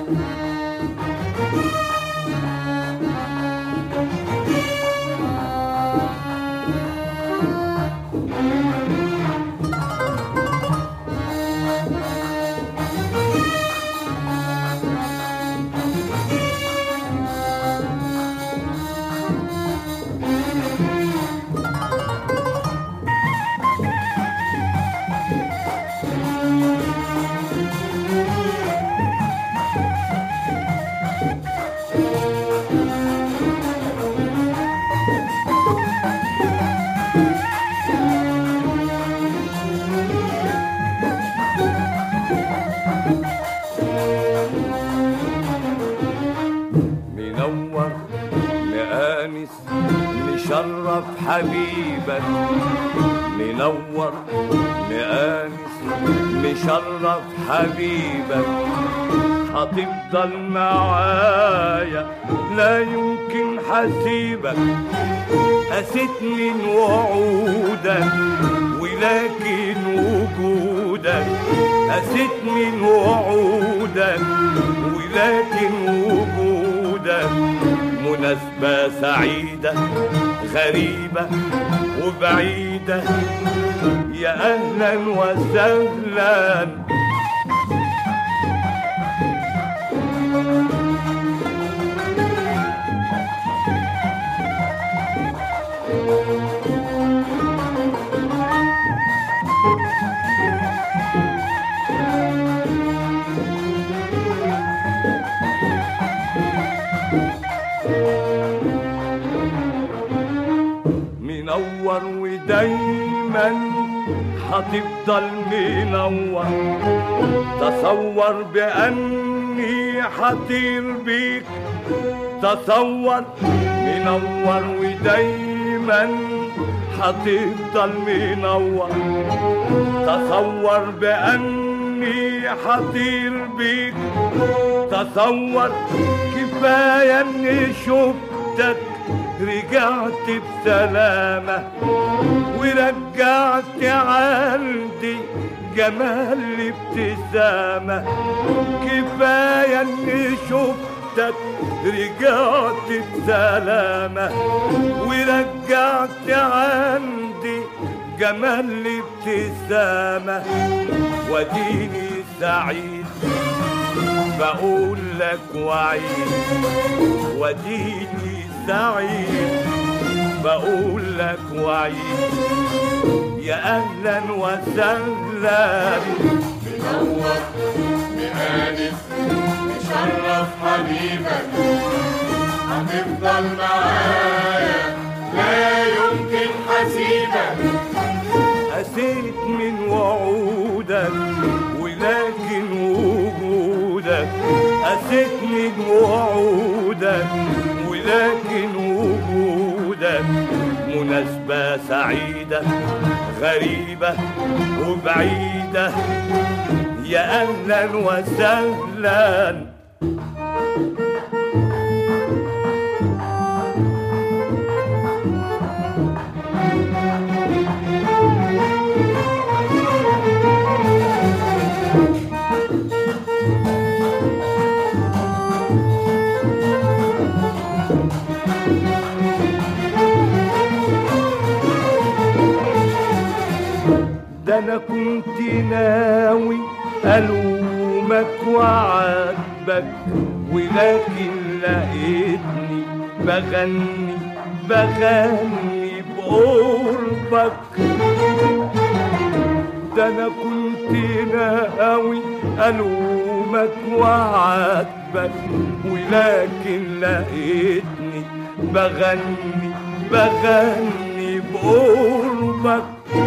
منور مآنس مشرف حبيبك منور مآنس مشرف حبيبك هتفضل معايا لا يمكن حسيبك قست من وعودك ولكن وجودك قست من وعودك ولكن وجودك مناسبة سعيدة غريبة وبعيدة يا أهلا وسهلا منور ودايما هتفضل منور تصور بأني حطير بيك تصور منور ودايما هتفضل منور تصور بأني حطير بيك تصور كفاية اني شفتك رجعت بسلامة ورجعت عندي جمال ابتسامة كفاية اني شفتك رجعت بسلامة ورجعت عندي جمال ابتسامة وديني سعيد بقول لك وعيد وديني سعيد بقول لك وعيد يا اهلا وسهلا منور مآنس مشرف حبيبك هتفضل معايا لا يمكن حسيبك قسيت من وعودك ولكن وجودك قسيت من وعودك ولكن وجودك مناسبة سعيدة غريبة وبعيدة يا أهلا وسهلا ده انا كنت ناوي الومك وعاتبك ولكن لقيتني بغني بغني بقربك ده انا كنت ناوي الومك وعاتبك ولكن لقيتني بغني بغني بقربك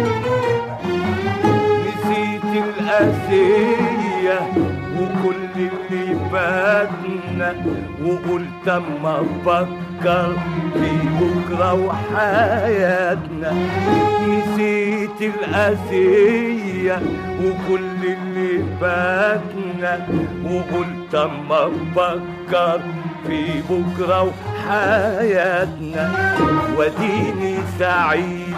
نسيت الأسية وكل اللي فاتنا وقلت اما افكر في بكرة وحياتنا نسيت الأسية وكل اللي فاتنا وقلت اما افكر في بكرة وحياتنا وديني سعيد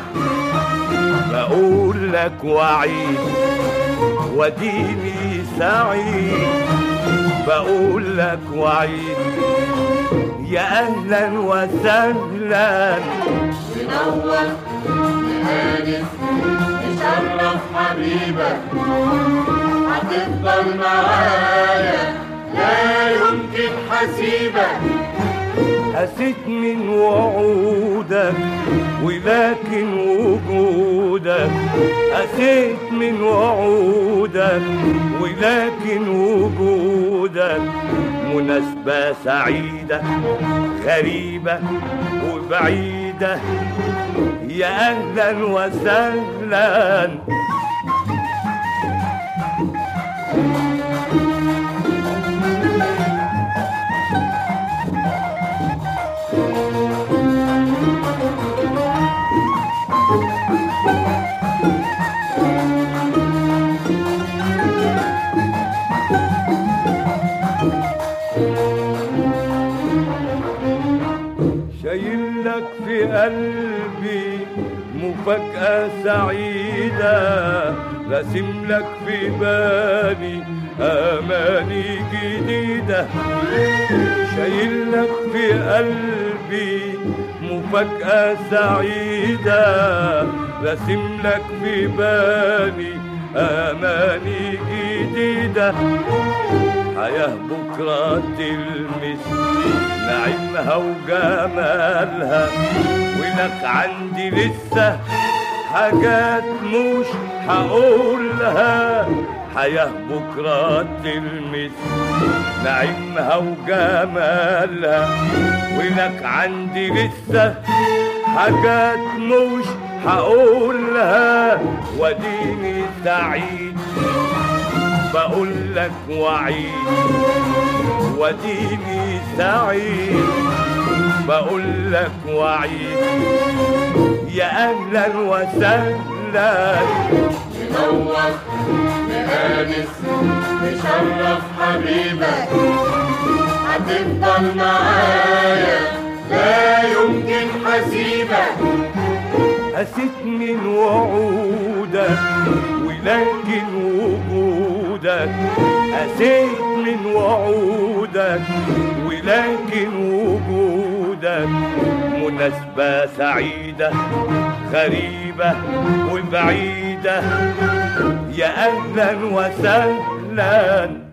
بقول لك وعيد وديني سعيد بقول لك وعيد يا اهلا وسهلا منور مآنس مشرف حبيبك هتفضل معايا لا يمكن حسيبك قسيت من وعودك ولكن وجودك قسيت من وعودك ولكن وجودك مناسبة سعيدة غريبة وبعيدة يا أهلا وسهلا شايل لك في قلبي مفاجأة سعيدة راسم لك في بالي أماني جديدة شايل لك في قلبي مفاجأة سعيدة راسم لك في بالي أماني جديدة حياة بكرة تلمس نعيمها وجمالها ولك عندي لسه حاجات مش هقولها حياة بكرة تلمس نعيمها وجمالها ولك عندي لسه حاجات مش هقولها وديني سعيد بقول لك وعيد وديني سعيد بقول لك وعيد يا اهلا وسهلا منور مآنس مشرف حبيبك هتفضل معايا لا يمكن حسيبك قسيت من وعودك ولكن وجودك قسيت من وعودك ولكن وجودك مناسبة سعيدة غريبة وبعيدة يا أهلا وسهلا